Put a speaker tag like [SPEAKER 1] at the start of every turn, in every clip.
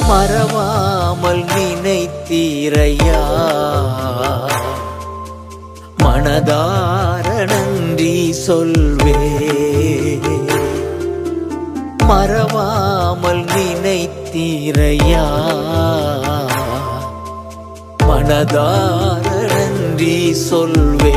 [SPEAKER 1] மறவாமல் நினைத்தீரையா மனதார நன்றி சொல்வே மறவாமல் நினைத்தீரையா மனதார நன்றி சொல்வே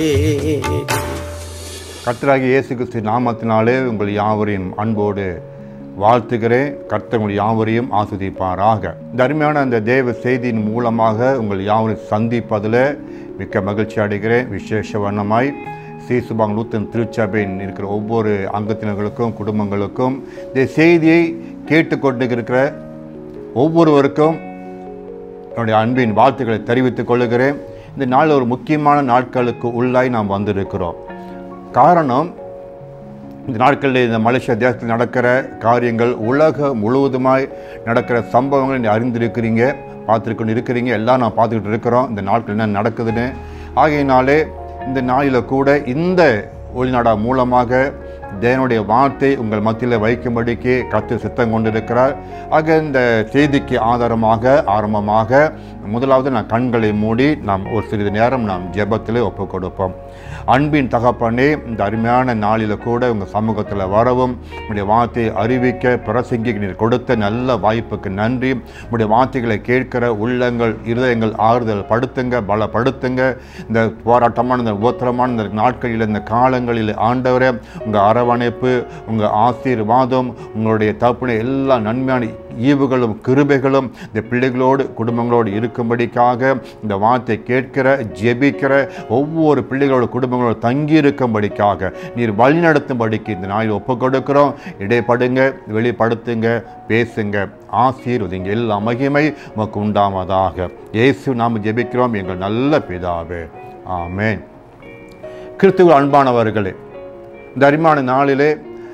[SPEAKER 2] கர்த்தராகிய இயேசு கிறிஸ்து நாமத்தினாலே உங்கள் யாவரையும் அன்போடு வாழ்த்துகிறேன் கர்த்தர் உங்கள் யாவரையும் ஆஸ்வதிப்பாராக இந்த அருமையான அந்த தேவ செய்தியின் மூலமாக உங்கள் யாவரையும் சந்திப்பதில் மிக்க மகிழ்ச்சி அடைகிறேன் விசேஷ வண்ணமாய் சீசுபாங் லூத்தன் திருச்சபையின் இருக்கிற ஒவ்வொரு அங்கத்தினர்களுக்கும் குடும்பங்களுக்கும் இந்த செய்தியை கேட்டுக்கொண்டு இருக்கிற ஒவ்வொருவருக்கும் என்னுடைய அன்பின் வாழ்த்துக்களை தெரிவித்துக் கொள்கிறேன் இந்த நாள் ஒரு முக்கியமான நாட்களுக்கு உள்ளாய் நாம் வந்திருக்கிறோம் காரணம் இந்த நாட்களில் இந்த மலேசியா தேசத்தில் நடக்கிற காரியங்கள் உலக முழுவதுமாய் நடக்கிற சம்பவங்களை நீ அறிந்திருக்கிறீங்க பார்த்துருக்கொண்டு இருக்கிறீங்க எல்லாம் நான் பார்த்துக்கிட்டு இருக்கிறோம் இந்த நாட்கள் என்ன நடக்குதுன்னு ஆகையினாலே இந்த நாளில் கூட இந்த ஒளிநாடா மூலமாக தேவனுடைய வார்த்தை உங்கள் மத்தியில் வைக்கும்படிக்கு கத்து சித்தம் கொண்டிருக்கிறார் ஆக இந்த செய்திக்கு ஆதாரமாக ஆரம்பமாக முதலாவது நான் கண்களை மூடி நாம் ஒரு சிறிது நேரம் நாம் ஜெபத்தில் ஒப்புக் கொடுப்போம் அன்பின் தகப்பனே இந்த அருமையான நாளில் கூட உங்கள் சமூகத்தில் வரவும் உங்களுடைய வார்த்தையை அறிவிக்க பிரசங்கிக்கு நீர் கொடுத்த நல்ல வாய்ப்புக்கு நன்றி உங்களுடைய வார்த்தைகளை கேட்கிற உள்ளங்கள் இருதயங்கள் ஆறுதல் படுத்துங்க பலப்படுத்துங்க இந்த போராட்டமான இந்த உபத்திரமான இந்த நாட்களில் இந்த காலங்களில் ஆண்டவரே உங்கள் அரவணைப்பு உங்கள் ஆசீர்வாதம் உங்களுடைய தப்புனை எல்லா நன்மையான ஈவுகளும் கிருபைகளும் இந்த பிள்ளைகளோடு குடும்பங்களோடு இருக்கும்படிக்காக இந்த வார்த்தை கேட்கிற ஜெபிக்கிற ஒவ்வொரு பிள்ளைகளோட குடும்பங்களோடு தங்கி இருக்கும்படிக்காக நீர் வழிநடத்தும்படிக்கு இந்த நாளில் ஒப்புக் கொடுக்கிறோம் இடைப்படுங்க வெளிப்படுத்துங்க பேசுங்க ஆசீர்வதிங்க எல்லா மகிமை உமக்கு உண்டாவதாக இயேசு நாம் ஜெபிக்கிறோம் எங்கள் நல்ல பிதாவே ஆமென் கிறிஸ்துவ அன்பானவர்களே இந்த அருமையான நாளிலே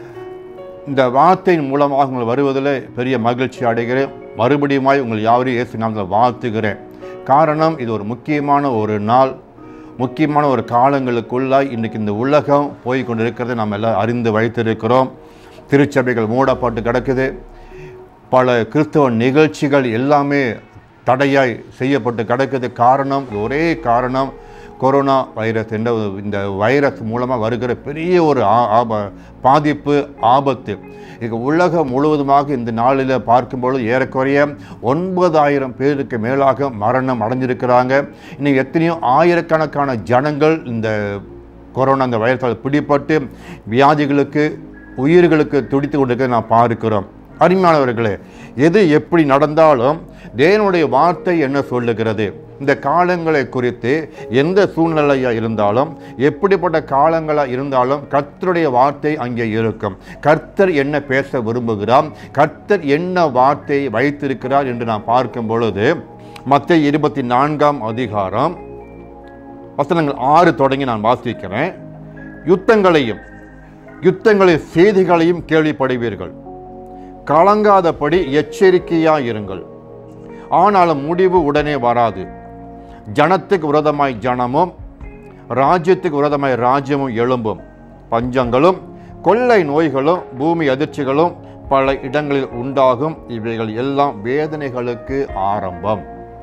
[SPEAKER 2] இந்த வார்த்தையின் மூலமாக உங்கள் வருவதில் பெரிய மகிழ்ச்சி அடைகிறேன் மறுபடியுமாய் உங்கள் யாவரையும் இயேசு நாமத்தில் வாழ்த்துகிறேன் காரணம் இது ஒரு முக்கியமான ஒரு நாள் முக்கியமான ஒரு காலங்களுக்குள்ளாய் இன்றைக்கி இந்த உலகம் போய் கொண்டிருக்கிறதை நாம் எல்லாம் அறிந்து வைத்திருக்கிறோம் திருச்சபைகள் மூடப்பட்டு கிடக்குது பல கிறிஸ்தவ நிகழ்ச்சிகள் எல்லாமே தடையாய் செய்யப்பட்டு கிடக்குது காரணம் ஒரே காரணம் கொரோனா வைரஸ் என்ற ஒரு- இந்த வைரஸ் மூலமாக வருகிற பெரிய ஒரு ஆ- ஆப பாதிப்பு ஆபத்து இது உலகம் முழுவதுமாக இந்த நாளில் பார்க்கும்பொழுது ஏறக்குறைய ஒன்பதாயிரம் பேருக்கு மேலாக மரணம் அடைஞ்சிருக்கிறாங்க இன்னும் எத்தனையோ ஆயிரக்கணக்கான ஜனங்கள் இந்த கொரோனா இந்த வைரஸால் பிடிபட்டு வியாதிகளுக்கு உயிர்களுக்கு துடித்து கொண்டிருக்க நான் பார்க்கிறோம் அருமையானவர்களே எது எப்படி நடந்தாலும் தேவனுடைய வார்த்தை என்ன சொல்லுகிறது இந்த காலங்களை குறித்து எந்த சூழ்நிலையாக இருந்தாலும் எப்படிப்பட்ட காலங்களாக இருந்தாலும் கர்த்தருடைய வார்த்தை அங்கே இருக்கும் கர்த்தர் என்ன பேச விரும்புகிறார் கர்த்தர் என்ன வார்த்தையை வைத்திருக்கிறார் என்று நான் பார்க்கும் பொழுது மற்ற இருபத்தி நான்காம் அதிகாரம் வசனங்கள் ஆறு தொடங்கி நான் வாசிக்கிறேன் யுத்தங்களையும் யுத்தங்களின் செய்திகளையும் கேள்விப்படுவீர்கள் கலங்காதபடி எச்சரிக்கையாக இருங்கள் ஆனாலும் முடிவு உடனே வராது ஜனத்துக்கு விரோதமாய் ஜனமும் ராஜ்யத்துக்கு விரோதமாய் ராஜ்யமும் எழும்பும் பஞ்சங்களும் கொள்ளை நோய்களும் பூமி அதிர்ச்சிகளும் பல இடங்களில் உண்டாகும் இவைகள் எல்லாம் வேதனைகளுக்கு ஆரம்பம்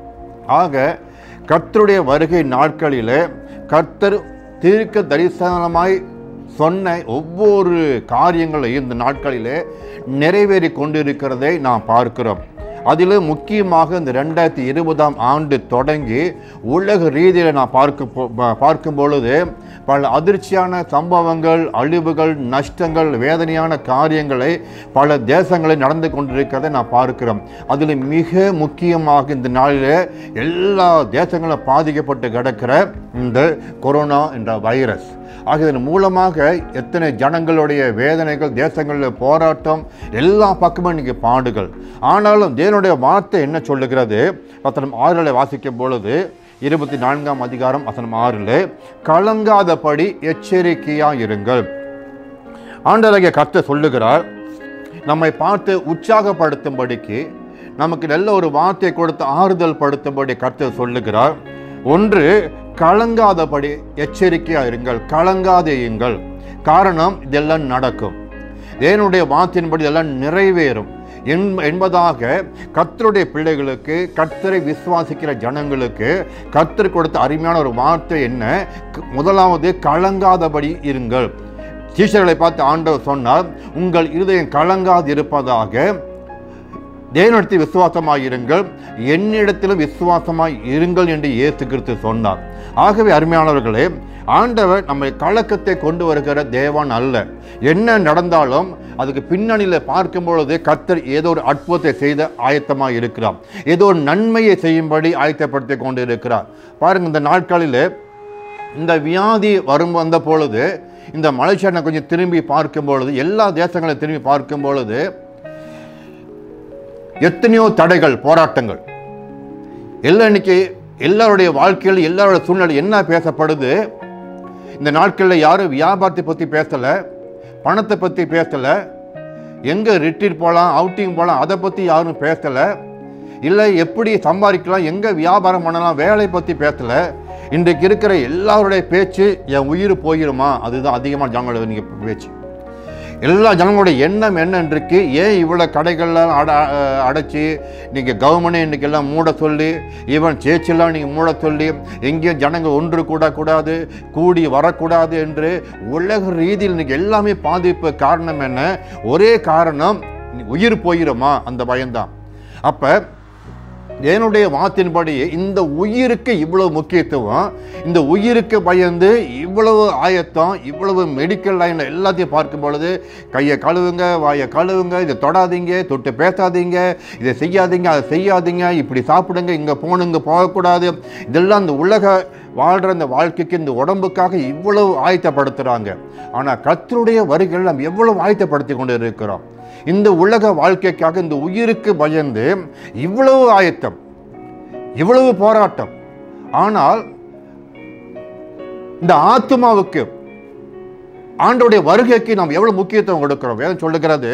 [SPEAKER 2] ஆக கர்த்தருடைய வருகை நாட்களிலே கர்த்தர் தீர்க்க தரிசனமாய் சொன்ன ஒவ்வொரு காரியங்களையும் இந்த நாட்களிலே நிறைவேறி கொண்டிருக்கிறதை நாம் பார்க்கிறோம் அதிலும் முக்கியமாக இந்த ரெண்டாயிரத்தி இருபதாம் ஆண்டு தொடங்கி உலக ரீதியில் நான் பார்க்க போ- ப- பார்க்கும் பொழுது பல அதிர்ச்சியான சம்பவங்கள் அழிவுகள் நஷ்டங்கள் வேதனையான காரியங்களை பல தேசங்களில் நடந்து கொண்டிருக்கிறதை நான் பார்க்கிறோம் அதில் மிக முக்கியமாக இந்த நாளில் எல்லா தேசங்களும் பாதிக்கப்பட்டு கிடக்கிற இந்த கொரோனா என்ற வைரஸ் ஆக இதன் மூலமாக எத்தனை ஜனங்களுடைய வேதனைகள் தேசங்களில் போராட்டம் எல்லா பக்கமும் இன்னைக்கு பாடுகள் ஆனாலும் தேவனுடைய வார்த்தை என்ன சொல்லுகிறது வசனம் ஆறுல வாசிக்கும் பொழுது இருபத்தி நான்காம் அதிகாரம் வசனம் ஆறில் கலங்காதபடி எச்சரிக்கையாக இருங்கள் ஆண்டவராகிய கர்த்தர் சொல்லுகிறார் நம்மை பார்த்து உற்சாகப்படுத்தும்படிக்கு நமக்கு நல்ல ஒரு வார்த்தை கொடுத்து ஆறுதல் படுத்தும்படி கர்த்தர் சொல்லுகிறார் ஒன்று கலங்காதபடி எச்சரிக்கையாக இருங்கள் கலங்காதேயுங்கள் காரணம் இதெல்லாம் நடக்கும் தேவனுடைய வார்த்தையின்படி இதெல்லாம் நிறைவேறும் என்- என்பதாக கர்த்தருடைய பிள்ளைகளுக்கு கர்த்தரை விசுவாசிக்கிற ஜனங்களுக்கு கர்த்தர் கொடுத்த அருமையான ஒரு வார்த்தை என்ன க- முதலாவது கலங்காதபடி இருங்கள் சீஷர்களை பார்த்து ஆண்டவர் சொன்னார் உங்கள் இருதயம் கலங்காது இருப்பதாக தேவனிடத்தில் விசுவாசமாய் இருங்கள் என்னிடத்திலும் விசுவாசமாய் இருங்கள் என்று இயேசு கிறிஸ்து சொன்னார் ஆகவே அருமையானவர்களே ஆண்டவர் நம்மை கலக்கத்தை கொண்டு வருகிற தேவன் அல்ல என்ன நடந்தாலும் அதுக்கு பின்னணியில் பார்க்கும் பொழுது கர்த்தர் ஏதோ ஒரு அற்புதத்தை செய்த ஆயத்தமாக இருக்கிறார் ஏதோ ஒரு நன்மையை செய்யும்படி ஆயத்தப்படுத்தி கொண்டு இருக்கிறார் பாருங்க இந்த நாட்களில் இந்த வியாதி வரும் வந்த பொழுது இந்த மலேசியானை கொஞ்சம் திரும்பி பார்க்கும் பொழுது எல்லா தேசங்களையும் திரும்பி பார்க்கும் பொழுது எத்தனையோ தடைகள் போராட்டங்கள் எல்லாம் இன்னைக்கு எல்லாருடைய வாழ்க்கையில் எல்லாரோட சூழ்நிலை என்ன பேசப்படுது இந்த நாட்களில் யாரும் வியாபாரத்தை பற்றி பேசலை பணத்தை பற்றி பேசலை எங்கே ரிட்ரீட் போகலாம் அவுட்டிங் போகலாம் அதை பற்றி யாரும் பேசலை இல்லை எப்படி சம்பாதிக்கலாம் எங்கே வியாபாரம் பண்ணலாம் வேலை பற்றி பேசலை இன்றைக்கு இருக்கிற எல்லாருடைய பேச்சு என் உயிர் போயிருமா அதுதான் அதிகமாக ஜனங்களோட நீங்கள் பேச்சு எல்லா ஜனங்களுடைய எண்ணம் என்ன இருக்கு ஏன் இவ்வளோ கடைகள்லாம் அட அஹ் அடைச்சி நீங்கள் கவர்மெண்டே இன்றைக்கி எல்லாம் மூட சொல்லி ஈவன் சேர்ச்செல்லாம் நீங்கள் மூட சொல்லி எங்கேயும் ஜனங்க ஒன்று கூடக்கூடாது கூடி வரக்கூடாது என்று உலக ரீதியில் இன்னைக்கு எல்லாமே பாதிப்பு காரணம் என்ன ஒரே காரணம் உயிர் போயிருமா அந்த பயம்தான் அப்போ என்னுடைய வாத்தின்படி இந்த உயிருக்கு இவ்வளவு முக்கியத்துவம் இந்த உயிருக்கு பயந்து இவ்வளவு ஆயத்தம் இவ்வளவு மெடிக்கல் லைன் எல்லாத்தையும் பார்க்கும் பொழுது கையை கழுவுங்க வாயை கழுவுங்க இதை தொடாதீங்க தொட்டு பேசாதீங்க இதை செய்யாதீங்க அதை செய்யாதீங்க இப்படி சாப்பிடுங்க இங்கே போகணுங்க போகக்கூடாது இதெல்லாம் இந்த உலக வாழ்கிற இந்த வாழ்க்கைக்கு இந்த உடம்புக்காக இவ்வளவு ஆயத்தப்படுத்துகிறாங்க ஆனால் கர்த்தருடைய வருகைகள் நாம் எவ்வளவு ஆயத்தப்படுத்தி கொண்டு இருக்கிறோம் இந்த உலக வாழ்க்கைக்காக இந்த உயிருக்கு பயந்து இவ்வளவு ஆயத்தம் இவ்வளவு போராட்டம் ஆனால் இந்த ஆத்மாவுக்கு ஆண்டோடைய வருகைக்கு நாம் எவ்வளவு முக்கியத்துவம் கொடுக்கிறோம் வேதம் சொல்லுகிறது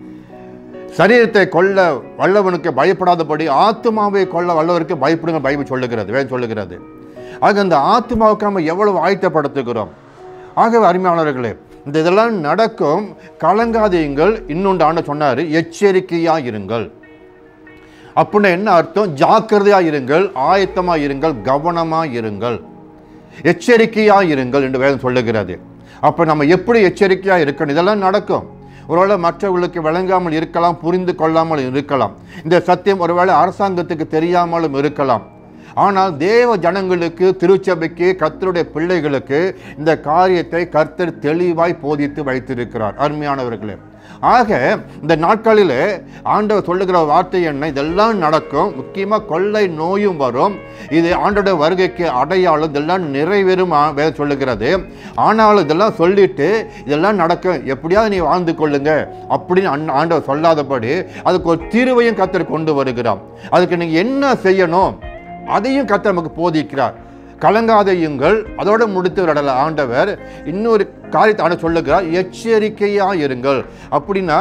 [SPEAKER 2] சரீரத்தை கொல்ல வல்லவனுக்கு பயப்படாதபடி ஆத்மாவை கொல்ல வல்லவருக்கு பயப்படுங்க பைபிள் சொல்லுகிறது வேதம் சொல்லுகிறது ஆக அந்த ஆத்மாவுக்கு நம்ம எவ்வளவு ஆயத்தப்படுத்துகிறோம் ஆகவே அருமையானவர்களே இந்த இதெல்லாம் நடக்கும் கலங்காதீங்கள் இன்னொன்று ஆண்டு சொன்னார் எச்சரிக்கையா இருங்கள் அப்படின்னா என்ன அர்த்தம் ஜாக்கிரதையா இருங்கள் ஆயத்தமா இருங்கள் கவனமா இருங்கள் எச்சரிக்கையா இருங்கள் என்று வேதம் சொல்லுகிறது அப்ப நம்ம எப்படி எச்சரிக்கையா இருக்கணும் இதெல்லாம் நடக்கும் ஒருவேளை மற்றவர்களுக்கு விளங்காமல் இருக்கலாம் புரிந்து கொள்ளாமல் இருக்கலாம் இந்த சத்தியம் ஒருவேளை அரசாங்கத்துக்கு தெரியாமலும் இருக்கலாம் ஆனால் தேவ ஜனங்களுக்கு திருச்சபைக்கு கர்த்தருடைய பிள்ளைகளுக்கு இந்த காரியத்தை கர்த்தர் தெளிவாய் போதித்து வைத்திருக்கிறார் அருமையானவர்களே ஆக இந்த நாட்களில் ஆண்டவர் சொல்லுகிற வார்த்தை என்ன இதெல்லாம் நடக்கும் முக்கியமாக கொள்ளை நோயும் வரும் இது ஆண்டோட வருகைக்கு அடையாளம் இதெல்லாம் நிறைவேறும் ஆ- வேதம் சொல்லுகிறது ஆனாலும் இதெல்லாம் சொல்லிட்டு இதெல்லாம் நடக்கும் எப்படியாவது நீ வாழ்ந்து கொள்ளுங்க அப்படின்னு அண்ண- ஆண்டவர் சொல்லாதபடி அதுக்கு ஒரு தீர்வையும் கத்தர் கொண்டு வருகிறார் அதுக்கு நீங்கள் என்ன செய்யணும் அதையும் கர்த்தர் நமக்கு போதிக்கிறார் கலங்காதையுங்கள் அதோட முடித்து விடல ஆண்டவர் இன்னொரு காரியத்தை ஆண்டு சொல்லுகிறார் எச்சரிக்கையா இருங்கள் அப்படின்னா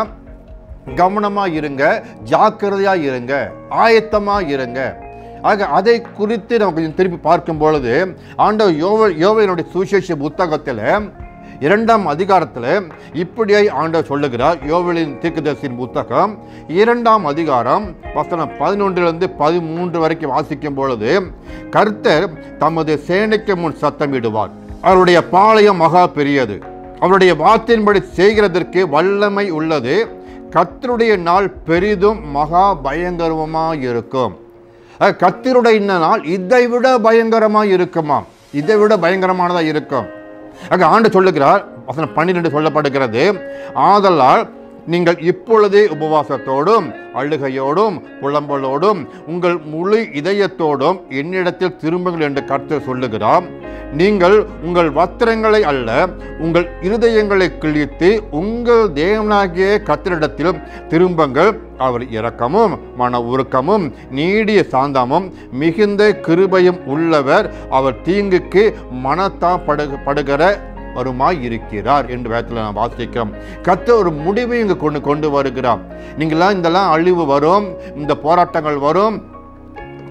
[SPEAKER 2] கவனமா இருங்க ஜாக்கிரதையா இருங்க ஆயத்தமா இருங்க ஆக அதை குறித்து நம்ம கொஞ்சம் திருப்பி பார்க்கும் பொழுது ஆண்டவர் யோவ யோவையினுடைய சுவிசேஷ புத்தகத்தில் இரண்டாம் அதிகாரத்தில் இப்படியாய் ஆண்டவர் சொல்லுகிறார் யோவேலின் தீர்க்கதரிசியின் புத்தகம் இரண்டாம் அதிகாரம் வசனம் பதினொன்றிலிருந்து பதிமூன்று வரைக்கும் வாசிக்கும் பொழுது கர்த்தர் தமது சேனைக்கு முன் சத்தமிடுவார் அவருடைய பாளையம் மகா பெரியது அவருடைய வார்த்தையின்படி செய்கிறதற்கு வல்லமை உள்ளது கர்த்தருடைய நாள் பெரிதும் மகா பயங்கரமாக இருக்கும் அஹ், கர்த்தருடைய இந்த நாள் இதை விட பயங்கரமாக இருக்குமாம் இதை விட பயங்கரமானதாக இருக்கும் ஆக ஆண்டு சொல்லுகிறார் வசனம் பன்னிரெண்டு சொல்லப்படுகிறது ஆதலால் நீங்கள் இப்பொழுதே உபவாசத்தோடும் அழுகையோடும் புலம்பலோடும் உங்கள் முழு இதயத்தோடும் என்னிடத்தில் திரும்புங்கள் என்று கர்த்தர் சொல்லுகிறார் நீங்கள் உங்கள் வஸ்திரங்களை அல்ல உங்கள் இருதயங்களை கிழித்து உங்கள் தேவனாகிய கர்த்தரிடத்தில் திரும்புங்கள் அவர் இரக்கமும் மன உருக்கமும் நீடிய சாந்தமும் மிகுந்த கிருபையும் உள்ளவர் அவர் தீங்குக்கு மனத்தாப்படு படுகிற வருமாய் இருக்கிறார் என்று வேதத்தில் நான் வாசிக்கிறோம் கத்த ஒரு முடிவை இங்கு கொண்டு கொண்டு வருகிறார் நீங்களாம் இதெல்லாம் அழிவு வரும் இந்த போராட்டங்கள் வரும்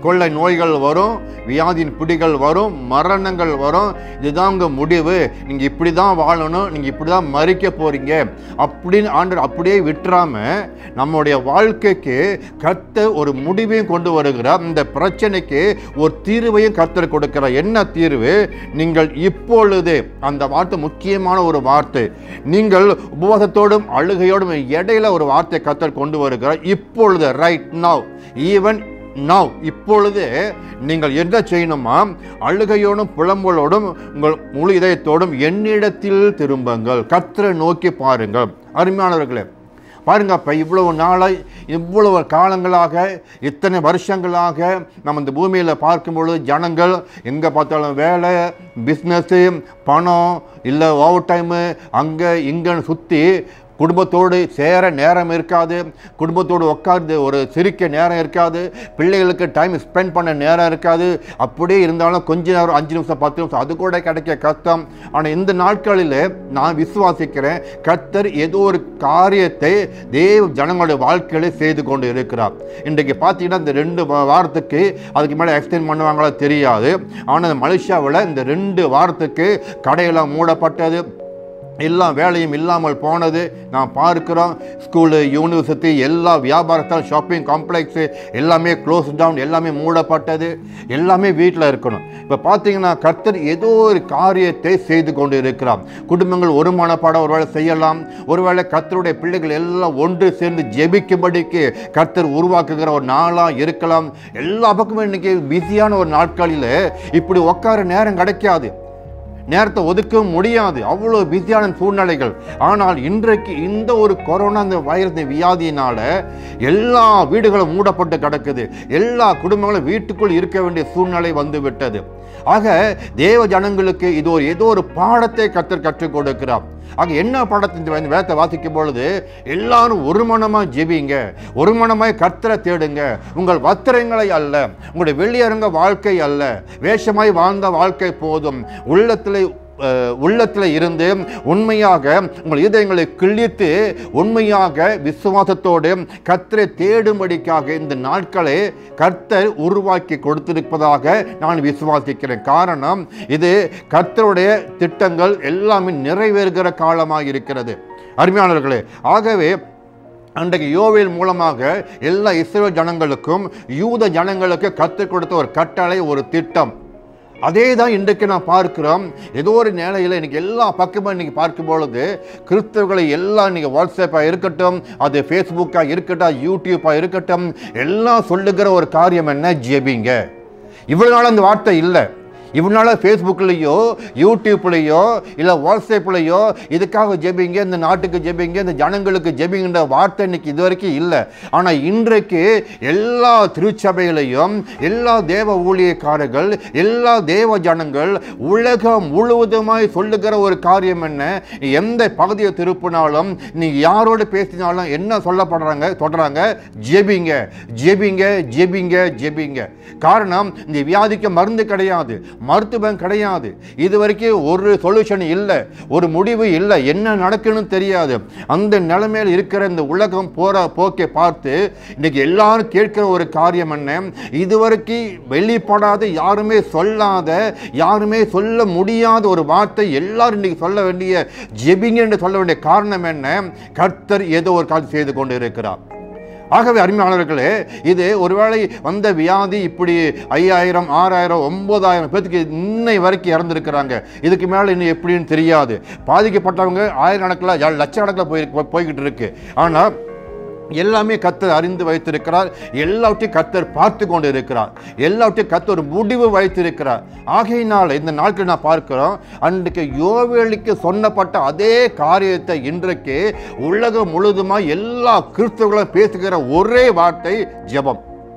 [SPEAKER 2] கொள்ளை நோய்கள் வரும் வியாதியின் பிடிகள் வரும் மரணங்கள் வரும் இதுதான் உங்கள் முடிவு நீங்கள் இப்படி தான் வாழணும் நீங்கள் இப்படி தான் மறிக்க போகிறீங்க அப்படின்னு ஆண்டு அப்படியே விட்டுறாம நம்முடைய வாழ்க்கைக்கு கத்த ஒரு முடிவையும் கொண்டு வருகிறார் இந்த பிரச்சனைக்கு ஒரு தீர்வையும் கத்தர் கொடுக்கிறார் என்ன தீர்வு நீங்கள் இப்பொழுது அந்த வார்த்தை முக்கியமான ஒரு வார்த்தை நீங்கள் உபவாசத்தோடும் அழுகையோடும் இடையில ஒரு வார்த்தை கத்தர் கொண்டு வருகிறார் இப்பொழுது ரைட் நவ் ஈவன் நவ் இப்பொழுது நீங்கள் என்ன செய்யணுமா அழுகையோடும் புலம்பலோடும் உங்கள் முழு இதயத்தோடும் என்னிடத்தில் திரும்புங்கள் கத்தரை நோக்கி பாருங்கள் அருமையானவர்களே பாருங்க அப்போ இவ்வளவு நாளாய் இவ்வளவு காலங்களாக இத்தனை வருஷங்களாக நம்ம இந்த பூமியில் பார்க்கும் பொழுது ஜனங்கள் எங்கே பார்த்தாலும் வேலை பிஸ்னஸ்ஸு பணம் இல்லை ஓவர் டைமு அங்கே இங்கேன்னு சுற்றி குடும்பத்தோடு சேர நேரம் இருக்காது குடும்பத்தோடு உட்கார்ந்து ஒரு சிரிக்க நேரம் இருக்காது பிள்ளைகளுக்கு டைம் ஸ்பெண்ட் பண்ண நேரம் இருக்காது அப்படியே இருந்தாலும் கொஞ்ச நேரம் அஞ்சு நிமிஷம் பத்து நிமிஷம் அது கூட கிடைக்க கஷ்டம் ஆனால் இந்த நாட்களில் நான் விசுவாசிக்கிறேன் கர்த்தர் ஏதோ ஒரு காரியத்தை தேவ ஜனங்களுடைய வாழ்க்கையில செய்து கொண்டு இருக்கிறார் இன்றைக்கு பார்த்தீங்கன்னா இந்த ரெண்டு வா- வாரத்துக்கு அதுக்கு மேலே எக்ஸ்டெண்ட் பண்ணுவாங்களா தெரியாது ஆனால் மலேசியாவில் இந்த ரெண்டு வாரத்துக்கு கடையெல்லாம் மூடப்பட்டது எல்லாம் வேலையும் இல்லாமல் போனது நான் பார்க்கிறோம் ஸ்கூலு யூனிவர்சிட்டி எல்லா வியாபாரத்தால் ஷாப்பிங் காம்ப்ளெக்ஸு எல்லாமே க்ளோஸ் டவுன் எல்லாமே மூடப்பட்டது எல்லாமே வீட்டில் இருக்கணும் இப்போ பார்த்தீங்கன்னா கர்த்தர் ஏதோ ஒரு காரியத்தை செய்து கொண்டு இருக்கிறார் குடும்பங்கள் ஒருமானப்பட ஒருவேளை செய்யலாம் ஒருவேளை கர்த்தருடைய பிள்ளைகள் எல்லாம் ஒன்று சேர்ந்து ஜெபிக்கும்படிக்கு கர்த்தர் உருவாக்குகிற ஒரு நாளாக இருக்கலாம் எல்லா பக்கமும் இன்னைக்கு பிஸியான ஒரு நாட்களில் இப்படி உட்கார நேரம் கிடைக்காது நேரத்தை ஒதுக்க முடியாது அவ்வளோ பிஸியான சூழ்நிலைகள் ஆனால் இன்றைக்கு இந்த ஒரு கொரோனா இந்த வைரஸ் இந்த வியாதியினால எல்லா வீடுகளும் மூடப்பட்டு கிடக்குது எல்லா குடும்பங்களும் வீட்டுக்குள் இருக்க வேண்டிய சூழ்நிலை வந்து விட்டது ஆக தேவ ஜனங்களுக்கு இது ஒரு ஏதோ ஒரு பாடத்தை கத்தர் கற்றுக் கொடுக்கிறார் ஆக என்ன பாடத்தின் இந்த வேதத்தை வாசிக்கும் பொழுது எல்லாரும் ஒரு மனமாக ஜெபிங்க ஒரு மனமாய் கர்த்தரை தேடுங்க உங்கள் வத்திரங்களை அல்ல உங்களுடைய வெளியரங்க வாழ்க்கை அல்ல வேஷமாய் வாழ்ந்த வாழ்க்கை போதும் உள்ளத்தில் உள்ளத்தில் இருந்து உண்மையாக உங்கள் இதயங்களை கிழித்து உண்மையாக விசுவாசத்தோடு கர்த்தரை தேடும்படிக்காக இந்த நாட்களை கர்த்தர் உருவாக்கி கொடுத்திருப்பதாக நான் விசுவாசிக்கிறேன் காரணம் இது கர்த்தருடைய திட்டங்கள் எல்லாமே நிறைவேறுகிற காலமாக இருக்கிறது அருமையானவர்களே ஆகவே அன்றைக்கு யோவேல் மூலமாக எல்லா இஸ்ரேல் ஜனங்களுக்கும் யூத ஜனங்களுக்கு கற்றுக் கொடுத்த ஒரு கட்டளை ஒரு திட்டம் அதே தான் இன்றைக்கு நான் பார்க்கிறோம் ஏதோ ஒரு நிலையில் இன்னைக்கு எல்லா பக்கமும் இன்னைக்கு பார்க்கும் பொழுது கிறிஸ்தவர்களை எல்லாம் இன்னைக்கு வாட்ஸ்அப்பாக இருக்கட்டும் அது ஃபேஸ்புக்காக இருக்கட்டும் யூடியூப்பாக இருக்கட்டும் எல்லாம் சொல்லுகிற ஒரு காரியம் என்ன ஜெபிங்க இவ்வளவு நாள் அந்த வார்த்தை இல்லை இவனால ஃபேஸ்புக்லேயோ யூடியூப்லேயோ இல்லை வாட்ஸ்அப்லேயோ இதுக்காக ஜெபிங்க இந்த நாட்டுக்கு ஜெபிங்க இந்த ஜனங்களுக்கு ஜெபிங்கிற வார்த்தை இன்னைக்கு இது வரைக்கும் இல்லை ஆனால் இன்றைக்கு எல்லா திருச்சபையிலையும் எல்லா தேவ ஊழியக்காரர்கள் எல்லா தேவ ஜனங்கள் உலகம் முழுவதுமாய் சொல்லுகிற ஒரு காரியம் என்ன நீ எந்த பகுதியை திருப்பினாலும் நீ யாரோடு பேசினாலும் என்ன சொல்லப்படுறாங்க சொல்றாங்க ஜெபிங்க ஜெபிங்க ஜெபிங்க ஜெபிங்க காரணம் இந்த வியாதிக்கு மருந்து கிடையாது மருத்துவம் கிடையாது இது வரைக்கும் ஒரு சொல்யூஷன் இல்லை ஒரு முடிவு இல்லை என்ன நடக்குன்னு தெரியாது அந்த நிலைமையில் இருக்கிற இந்த உலகம் போற போக்கை பார்த்து இன்னைக்கு எல்லாரும் கேட்கிற ஒரு காரியம் என்ன இதுவரைக்கும் வெளிப்படாத யாருமே சொல்லாத யாருமே சொல்ல முடியாத ஒரு வார்த்தை எல்லாரும் இன்னைக்கு சொல்ல வேண்டிய ஜெபிங்க என்று சொல்ல வேண்டிய காரணம் என்ன கர்த்தர் ஏதோ ஒரு காரியம் செய்து கொண்டு இருக்கிறார் ஆகவே அருமையானவர்களே இது ஒருவேளை வந்த வியாதி இப்படி ஐயாயிரம் ஆறாயிரம் ஒன்பதாயிரம் பேத்துக்கு இன்னை வரைக்கும் இறந்துருக்கிறாங்க இதுக்கு மேலே இன்னும் எப்படின்னு தெரியாது பாதிக்கப்பட்டவங்க ஆயிரக்கணக்கில் லட்சக்கணக்கில் போய் போய்கிட்டு இருக்கு ஆனால் எல்லாமே கத்தர் அறிந்து வைத்திருக்கிறார் எல்லாவற்றையும் கத்தர் பார்த்து கொண்டு இருக்கிறார் எல்லாவற்றையும் கத்தர் ஒரு முடிவு வைத்திருக்கிறார் ஆகையினால் இந்த நாட்கள் நான் பார்க்கிறோம் அன்றைக்கு யோவேலிக்கு சொன்னப்பட்ட அதே காரியத்தை இன்றைக்கு உலகம் முழுதுமாய் எல்லா கிறிஸ்தவர்களும் பேசுகிற ஒரே வார்த்தை ஜெபம்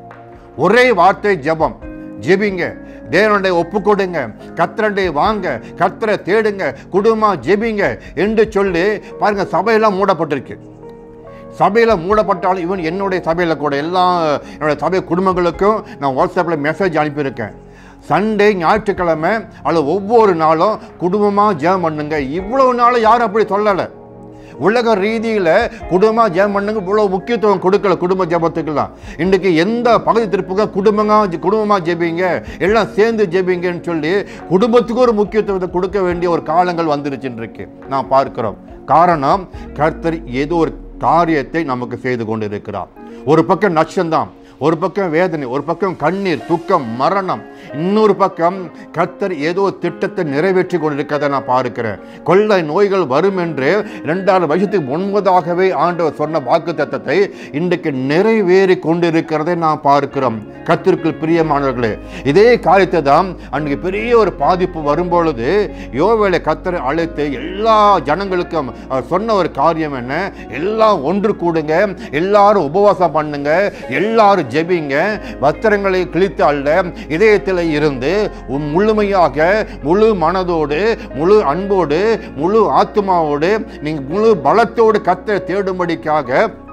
[SPEAKER 2] ஒரே வார்த்தை ஜெபம் ஜெபிங்க தேவனுடைய ஒப்பு கொடுங்க கத்திரண்டை வாங்க கத்தரை தேடுங்க குடும்பமா ஜெபிங்க என்று சொல்லி பாருங்க சபையெல்லாம் மூடப்பட்டிருக்கு சபையில் மூடப்பட்டாலும் இவன் என்னுடைய சபையில் கூட எல்லா என்னுடைய சபை குடும்பங்களுக்கும் நான் வாட்ஸ்அப்பில் மெசேஜ் அனுப்பியிருக்கேன் சண்டே ஞாயிற்றுக்கிழமை அல்லது ஒவ்வொரு நாளும் குடும்பமாக ஜெபம் பண்ணுங்க இவ்வளவு நாளும் யாரும் அப்படி சொல்லலை உலக ரீதியில் குடும்ப ஜெபம் பண்ணுங்க இவ்வளோ முக்கியத்துவம் கொடுக்கல குடும்ப ஜெபத்துக்கெல்லாம் இன்றைக்கு எந்த பகுதி திருப்புங்க குடும்பமா குடும்பமாக ஜெபிங்க எல்லாம் சேர்ந்து ஜெபிங்கன்னு சொல்லி குடும்பத்துக்கு ஒரு முக்கியத்துவத்தை கொடுக்க வேண்டிய ஒரு காலங்கள் வந்துருச்சு இன்றைக்கு நான் பார்க்கிறோம் காரணம் கர்த்தர் ஏதோ ஒரு காரியத்தை நமக்கு செய்து கொண்டிருக்கிறார் ஒரு பக்கம் நஷ்டம்தான் ஒரு பக்கம் வேதனை ஒரு பக்கம் கண்ணீர் துக்கம் மரணம் இன்னொரு பக்கம் கர்த்தர் ஏதோ ஒரு திட்டத்தை நிறைவேற்றி கொண்டிருக்கிறதை நான் பார்க்கிறேன் கொள்ளை நோய்கள் வரும் என்று இரண்டாயிரம் வருஷத்துக்கு முன்பதாகவே ஆண்டவர் சொன்ன வாக்கு தத்தத்தை இன்றைக்கு நிறைவேறி கொண்டிருக்கிறதை நான் பார்க்கிறோம் கத்திற்குள் பிரியமானவர்களே இதே காரியத்தை தான் அன்றைக்கு பெரிய ஒரு பாதிப்பு வரும்பொழுது யோவேலை கத்தரை அழைத்து எல்லா ஜனங்களுக்கும் அவர் சொன்ன ஒரு காரியம் என்ன எல்லாம் ஒன்று கூடுங்க எல்லாரும் உபவாசம் பண்ணுங்க எல்லாரும் ஜெபிங்க வஸ்திரங்களை கிழித்து அல்ல இதயத்தில் இருந்து உன் முழுமையாக முழு மனதோடு முழு அன்போடு முழு ஆத்மாவோடு நீங்க முழு பலத்தோடு கத்த தேடும்படிக்காக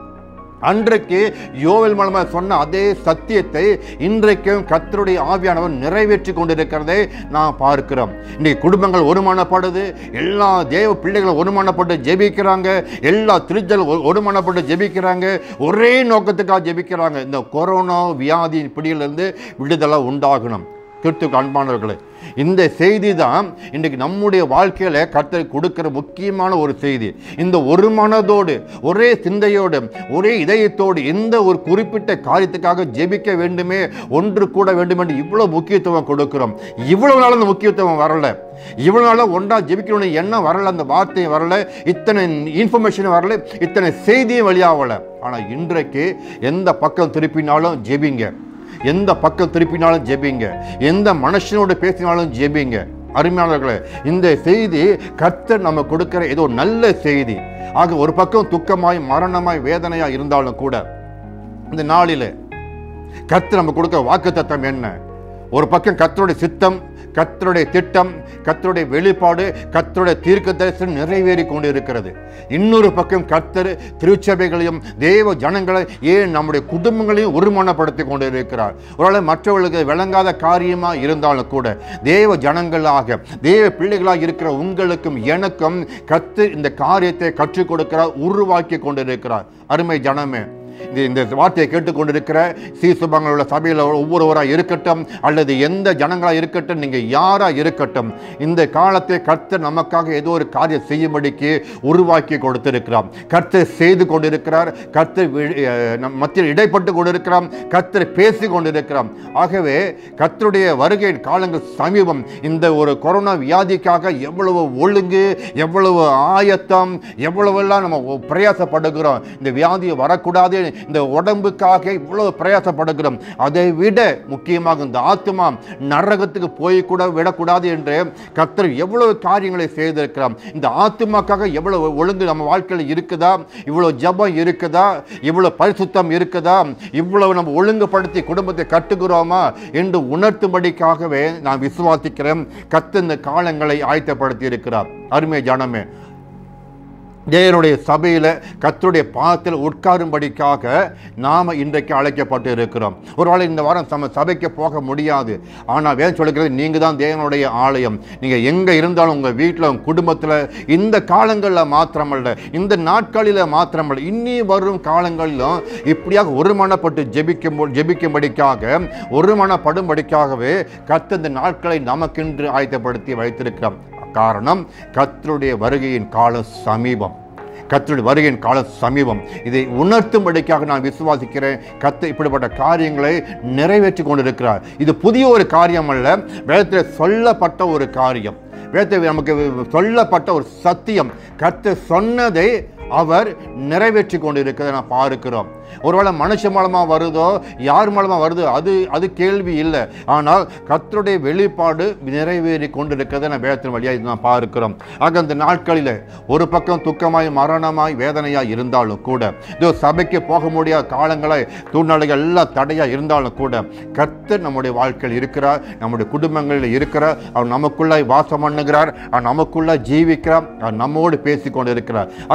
[SPEAKER 2] அன்றைக்கு யோவேல் மூலமாக சொன்ன அதே சத்தியத்தை இன்றைக்கும் கர்த்தருடைய ஆவியானவர் நிறைவேற்றி கொண்டிருக்கிறதை நான் பார்க்கிறோம் இன்னைக்கு குடும்பங்கள் ஒருமானப்படுது எல்லா தேவ பிள்ளைகளும் ஒருமானப்பட்டு ஜெபிக்கிறாங்க எல்லா திருச்சல் ஒருமானப்பட்டு ஜெபிக்கிறாங்க ஒரே நோக்கத்துக்காக ஜெபிக்கிறாங்க இந்த கொரோனா வியாதி பிடியிலிருந்து விடுதலை உண்டாகணும் கிறிஸ்துக்கு அன்பானவர்களே இந்த செய்தி தான் இன்றைக்கு நம்முடைய வாழ்க்கையில் கர்த்தர் கொடுக்கிற முக்கியமான ஒரு செய்தி இந்த ஒரு மனதோடு ஒரே சிந்தையோடு ஒரே இதயத்தோடு எந்த ஒரு குறிப்பிட்ட காரியத்துக்காக ஜெபிக்க வேண்டுமே ஒன்று கூட வேண்டும் என்று இவ்வளோ முக்கியத்துவம் கொடுக்கிறோம் இவ்வளவு நாள் அந்த முக்கியத்துவம் வரல இவ்வளவு நாளாக ஒன்றா ஜெபிக்கணும்னு எண்ணம் வரல அந்த வார்த்தை வரல இத்தனை இன்ஃபர்மேஷன் வரல இத்தனை செய்தியும் வெளியாகல ஆனால் இன்றைக்கு எந்த பக்கம் திருப்பினாலும் ஜெபிங்க எந்த பக்கம் திருப்பினாலும் ஜெபிங்க எந்த மனுஷனோடு பேசினாலும் ஜெபிங்க அருமையானவர்களே இந்த செய்தி கர்த்தர் நம்ம கொடுக்கிற ஏதோ நல்ல செய்தி ஆக ஒரு பக்கம் துக்கமாய் மரணமாய் வேதனையாய் இருந்தாலும் கூட இந்த நாளில் கர்த்தர் நம்ம கொடுக்கிற வாக்குத்தத்தம் என்ன ஒரு பக்கம் கர்த்தருடைய சித்தம் கர்த்தருடைய திட்டம் கர்த்தருடைய வெளிப்பாடு கர்த்தருடைய தீர்க்க தரிசனம் நிறைவேறி கொண்டு இருக்கிறது இன்னொரு பக்கம் கர்த்தர் திருச்சபைகளையும் தேவ ஜனங்களை ஏன் நம்முடைய குடும்பங்களையும் ஒருமனப்படுத்தி கொண்டு இருக்கிறார் ஒருவேளை மற்றவர்களுக்கு விளங்காத காரியமாக இருந்தாலும் கூட தேவ ஜனங்களாக தேவ பிள்ளைகளாக இருக்கிற உங்களுக்கும் எனக்கும் கத்து இந்த காரியத்தை கற்றுக் கொடுக்கிறார் உருவாக்கி கொண்டிருக்கிறார் அருமை ஜனமே இந்த இந்த வார்த்தையை கேட்டுக்கொண்டிருக்கிற சீசுபங்கள் உள்ள சபையில் ஒவ்வொருவராக இருக்கட்டும் அல்லது எந்த ஜனங்களாக இருக்கட்டும் நீங்கள் யாராக இருக்கட்டும் இந்த காலத்தை கர்த்தர் நமக்காக ஏதோ ஒரு காரியம் செய்யும்படிக்கு உருவாக்கி கொடுத்திருக்கிறார் கர்த்தர் செய்து கொண்டிருக்கிறார் கர்த்தர் வி- அஹ், நம் மத்தியில் இடைப்பட்டு கொண்டிருக்கிறார் கர்த்தர் பேசி கொண்டிருக்கிறார் ஆகவே கர்த்தருடைய வருகை காலங்கள் சமீபம் இந்த ஒரு கொரோனா வியாதிக்காக எவ்வளவு ஒழுங்கு எவ்வளவு ஆயத்தம் எவ்வளவெல்லாம் நம்ம பிரயாசப்படுகிறோம் இந்த வியாதி வரக்கூடாது இந்த உடம்புக்காக இவ்வளவு பிரயாசப்படுகிறோம் அதை விட முக்கியமாக இந்த ஆத்மா நரகத்துக்கு போய் கூட விடக்கூடாது என்று கர்த்தர் எவ்வளவு காரியங்களை செய்திருக்கிறார் இந்த ஆத்மாக்காக எவ்வளவு ஒழுங்கு நம்ம வாழ்க்கையில் இருக்குதா இவ்வளவு ஜபம் இருக்குதா இவ்வளவு பரிசுத்தம் இருக்குதா இவ்வளவு நம்ம ஒழுங்குபடுத்தி குடும்பத்தை கட்டுகிறோமா என்று உணர்த்தும்படிக்காகவே நான் விசுவாசிக்கிறேன் கர்த்தர் இந்த காலங்களை ஆயத்தப்படுத்தி இருக்கிறார் அருமை ஜனமே தேவனுடைய சபையில் கர்த்தருடைய பாதத்தில் உட்காரும்படிக்காக நாம் இன்றைக்கு அழைக்கப்பட்டு இருக்கிறோம் ஒருவேளை இந்த வாரம் நம்ம சபைக்கு போக முடியாது ஆனால் வேதம் சொல்லுகிறது நீங்கள் தான் தேவனுடைய ஆலயம் நீங்கள் எங்கே இருந்தாலும் உங்கள் வீட்டில் உங்கள் குடும்பத்தில் இந்த காலங்களில் மாத்திரமல்ல இந்த நாட்களில் மாத்திரமல்ல இன்னி வரும் காலங்களிலும் இப்படியாக ஒருமனப்பட்டு ஜெபிக்கும் ஜெபிக்கும்படிக்காக ஒருமனப்படும்படிக்காகவே கர்த்தர் இந்த நாட்களை நமக்கென்று ஆயத்தப்படுத்தி வைத்திருக்கிறோம் காரணம் கர்த்தருடைய வருகையின் காலம் சமீபம் கர்த்தருடைய வருகையின் காலம் சமீபம் இதை உணர்த்தும்படிக்காக நான் விசுவாசிக்கிறேன் கர்த்தர் இப்படிப்பட்ட காரியங்களை நிறைவேற்றி கொண்டிருக்கிறார் இது புதிய ஒரு காரியம் அல்ல வேதத்தில் சொல்லப்பட்ட ஒரு காரியம் வேதத்தில் நமக்கு சொல்லப்பட்ட ஒரு சத்தியம் கர்த்தர் சொன்னதை அவர் நிறைவேற்றி கொண்டிருக்கிறதை நான் பார்க்கிறோம் ஒருவேளை மனுஷன் மூலமாக வருதோ யார் மூலமாக வருதோ அது அது கேள்வி இல்லை ஆனால் கர்த்தருடைய வெளிப்பாடு நிறைவேறி கொண்டிருக்கிறதை நான் வேதத்தின் வழியாக இது நான் பார்க்கிறோம் ஆக அந்த நாட்களில் ஒரு பக்கம் துக்கமாய் மரணமாய் வேதனையாக இருந்தாலும் கூட இதோ சபைக்கு போக முடியாத காலங்களாய் சூழ்நிலைகள் எல்லாம் தடையாக இருந்தாலும் கூட கர்த்தர் நம்முடைய வாழ்க்கையில் இருக்கிறார் நம்முடைய குடும்பங்களில் இருக்கிறார் அவர் நமக்குள்ளாய் வாசம் பண்ணுகிறார் அவர் நமக்குள்ளாய் ஜீவிக்கிறார் அவர் நம்மோடு பேசி கொண்டு இருக்கிறார் ஆக அந்த நாட்கள்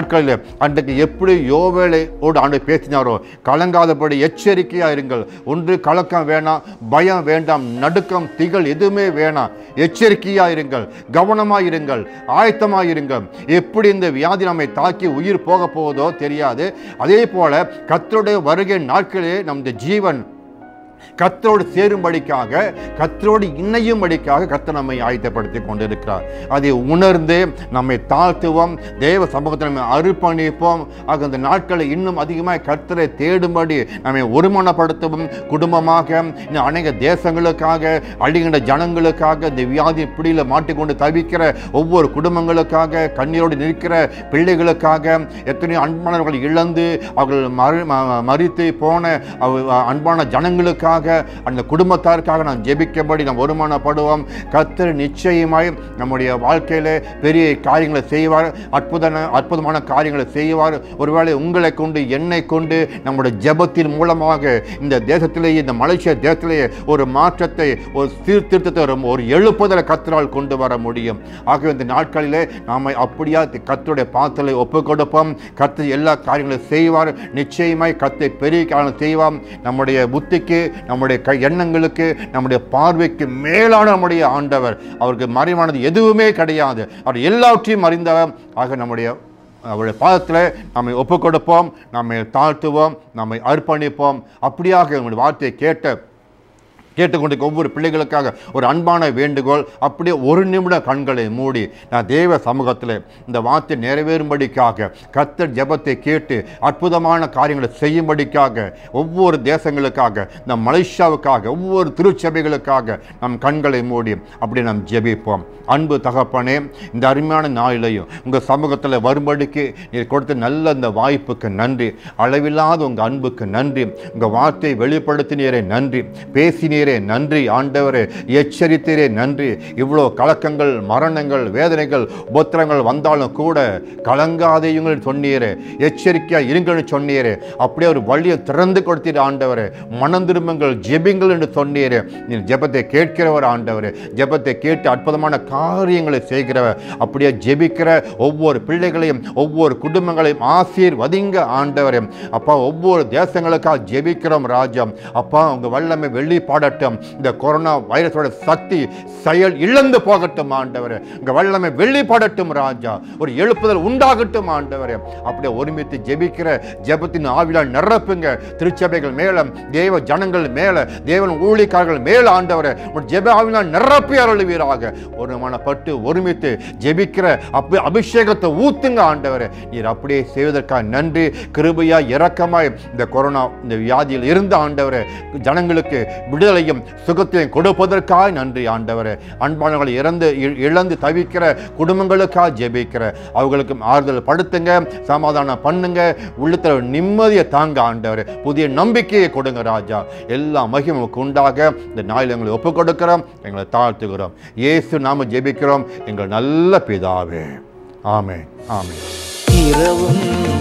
[SPEAKER 2] நாட்களில் அன்றைக்கு எப்படி யோவேலையோடு ஆண்டு பேசினாரோ கலங்காதபடி எச்சரிக்கையாக இருங்கள் ஒன்று கலக்கம் வேணாம் பயம் வேண்டாம் நடுக்கம் திகழ் எதுவுமே வேணாம் எச்சரிக்கையாக இருங்கள் கவனமாக இருங்கள் ஆயத்தமாக இருங்கள் எப்படி இந்த வியாதி நம்மை தாக்கி உயிர் போக போவதோ தெரியாது அதே போல கத்தருடைய வருகை நாட்களே நமது ஜீவன் கத்தரோடு சேரும்படிக்காக கத்தரோடு இணையும்படிக்காக கத்தர் நம்மை ஆயத்தப்படுத்தி கொண்டிருக்கிறார் அதை உணர்ந்து நம்மை தாழ்த்துவோம் தேவ சமூகத்தில் நம்மை அர்ப்பணிப்போம் ஆக அந்த நாட்களை இன்னும் அதிகமாக கர்த்தரை தேடும்படி நம்மை ஒருமனப்படுத்தவும் குடும்பமாக இன்னும் அநேக தேசங்களுக்காக அழிகின்ற ஜனங்களுக்காக இந்த வியாதி பிடியில் மாட்டிக்கொண்டு தவிக்கிற ஒவ்வொரு குடும்பங்களுக்காக கண்ணீரோடு நிற்கிற பிள்ளைகளுக்காக எத்தனையோ அன்பானவர்கள் இழந்து அவர்கள் மறு ம- மரித்து போன அவ- அன்பான ஜனங்களுக்காக அந்த குடும்பத்தாருக்காக நாம் ஜெபிக்கபடி நாம் ஒருமானப்படுவோம் கர்த்தர் நிச்சயமாய் நம்முடைய வாழ்க்கையில பெரிய காரியங்களை செய்வார் அற்புத அற்புதமான காரியங்களை செய்வார் ஒருவேளை உங்களை கொண்டு என்னை கொண்டு நம்முடைய ஜெபத்தின் மூலமாக இந்த தேசத்திலேயே இந்த மலேசியா தேசத்திலேயே ஒரு மாற்றத்தை ஒரு சீர்திருத்தத்தை ஒரு- ஒரு எழுப்புதலை கத்தரால் கொண்டு வர முடியும் ஆகவே இந்த நாட்களிலே நாம அப்படியா கத்தருடைய பாத்தலை ஒப்பு கொடுப்போம் கத்து எல்லா காரியங்களையும் செய்வார் நிச்சயமாய் கத்தை பெரிய காரணம் செய்வார் நம்முடைய புத்திக்கு நம்முடைய கை எண்ணங்களுக்கு நம்முடைய பார்வைக்கு மேலான நம்முடைய ஆண்டவர் அவருக்கு மறைவானது எதுவுமே கிடையாது அவர் எல்லாவற்றையும் அறிந்தவர் ஆக நம்முடைய அவருடைய பாதத்தில் நம்மை ஒப்பு கொடுப்போம் நம்மை தாழ்த்துவோம் நம்மை அர்ப்பணிப்போம் அப்படியாக நம்முடைய வார்த்தையை கேட்ட கேட்டுக்கொண்டிருக்க ஒவ்வொரு பிள்ளைகளுக்காக ஒரு அன்பான வேண்டுகோள் அப்படியே ஒரு நிமிடம் கண்களை மூடி நான் தேவ சமூகத்தில் இந்த வார்த்தை நிறைவேறும்படிக்காக கர்த்தர் ஜெபத்தை கேட்டு அற்புதமான காரியங்களை செய்யும்படிக்காக ஒவ்வொரு தேசங்களுக்காக இந்த மலேசியாவுக்காக ஒவ்வொரு திருச்சபைகளுக்காக நம் கண்களை மூடி அப்படி நாம் ஜெபிப்போம் அன்பு தகப்பனே இந்த அருமையான நாளிலையும் உங்கள் சமூகத்தில் வரும்படிக்கு நீர் கொடுத்த நல்ல இந்த வாய்ப்புக்கு நன்றி அளவில்லாத உங்கள் அன்புக்கு நன்றி உங்கள் வார்த்தையை வெளிப்படுத்தினீரே நன்றி பேசினீரே நன்றி ஆண்டவரே எச்சரித்தீரே நன்றி இவ்வளோ கலக்கங்கள் மரணங்கள் வேதனைகள் உபத்திரங்கள் வந்தாலும் கூட கலங்காதேயுங்கள் சொன்னீரே எச்சரிக்கையாக இருங்கள்னு சொன்னீரே அப்படியே ஒரு வழியை திறந்து கொடுத்தீர் ஆண்டவரே மனம் திரும்புங்கள் ஜெபிங்கள் என்று சொன்னீரே நீ ஜெபத்தை கேட்கிறவர் ஆண்டவரே ஜெபத்தை கேட்டு அற்புதமான காரியங்களை செய்கிறவர் அப்படியே ஜெபிக்கிற ஒவ்வொரு பிள்ளைகளையும் ஒவ்வொரு குடும்பங்களையும் ஆசீர்வதிங்க ஆண்டவரே அப்பா ஒவ்வொரு தேசங்களுக்காக ஜெபிக்கிறோம் ராஜா அப்பா உங்க வல்லமை வெள்ளி பாடட்டும் இந்த கொரோனா வைரஸோட சக்தி செயல் இழந்து போகட்டும் ஆண்டவரே உங்க வல்லமை வெள்ளி பாடட்டும் ராஜா ஒரு எழுப்புதல் உண்டாகட்டும் ஆண்டவரே அப்படியே ஒருமித்து ஜெபிக்கிற ஜெபத்தின் ஆவிலால் நிரப்புங்க திருச்சபைகள் மேல தேவ ஜனங்கள் மேல தேவன் ஊழியக்காரர்கள் மேல ஆண்டவரே ஒரு ஜெப ஆவினால் நிரப்பி அருளுவீராக ஒரு மனப்பட்டு ஒருமித்து ஜெபிக்கிற அப்ப அபிஷேகத்தை ஊத்துங்க ஆண்டவரே நீர் அப்படியே செய்வதற்காக நன்றி கிருபையா இரக்கமாய் இந்த கொரோனா இந்த வியாதியில் இருந்த ஆண்டவரே ஜனங்களுக்கு விடுதலையும் சுகத்தையும் கொடுப்பதற்காக நன்றி ஆண்டவரே அன்பானவர்களை இறந்து இ- இழந்து தவிக்கிற குடும்பங்களுக்காக ஜெபிக்கிற அவங்களுக்கு ஆறுதல் படுத்துங்க சமாதானம் பண்ணுங்க உள்ளத்தில் நிம்மதியை தாங்க ஆண்டவரே புதிய நம்பிக்கையை கொடுங்க ராஜா எல்லா மகிமுக்கு உண்டாக இந்த நாளில் எங்களை ஒப்புக் கொடுக்கிறோம் எங்களை தாழ்த்துகிறோம் இயேசு நாம ஜெபிக்கிறோம் எங்கள் நல்ல பிதாவே ஆமென் ஆமென்
[SPEAKER 1] இரவும்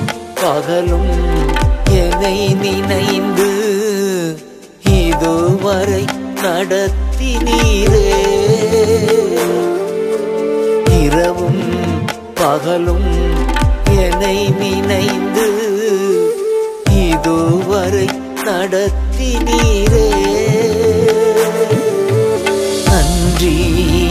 [SPEAKER 1] பகலும் என்னை நினைந்து இதுவரை நடத்தினீரே இரவும் பகலும் என்னை நினைந்து இதுவரை நடத்தினீரே நன்றி